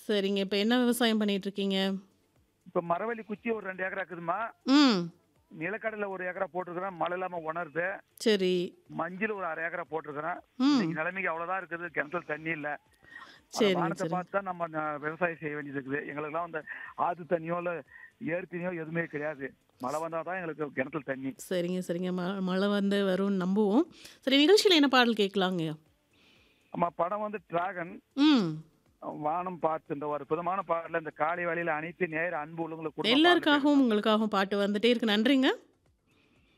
சரிங்க. இப்ப என்ன விவசாயம் பண்ணிட்டு இருக்கீங்க? இப்ப மரவள்ளி குச்சி ஒரு 2 ஏக்கரா இருக்குதும்மா. ம். நிலக்கடலை 1 ஏக்கரா போட்டிருக்கிறேன். மழை இல்லாம உணருது. சரி. மஞ்சள் ஒரு 1/2 ஏக்கரா போட்டிருக்கிறேன். ம். இன்னைக்கு நிலைமைக்கு அவ்வளவுதான் இருக்குது. கிணத்துல தண்ணி இல்ல. அந்த சரிங்க, வானத்த சரிங்க. பார்த்து தான் நம்ம ந விவசாயம் செய்ய வேண்டியது இருக்குது. எங்களுக்கெல்லாம் அந்த ஆத்து தண்ணியோ, இல்ல ஏரி தண்ணியோ எதுவுமே கிடையாது. மழை வந்தா தான் எங்களுக்கு கிணத்துல தண்ணி. சரிங்க, சரிங்க. ம மழை வந்து வரும்னு நம்புவோம். சரி நிகழ்ச்சியில என்ன பாடல் கேட்கலாங்க? ஆமா படம் வந்து டிராகன். ம். வானம் பார்த்து இந்த ஒரு புதமான பாடல இந்த காலை வேளையில அனைத்து நேயர் அன்பு உள்ளவங்களுக்கு குடும்ப பாடல் எல்லாருக்காகவும், உங்களுக்காகவும் பாட்டு வந்துட்டே இருக்கு. நன்றிங்க.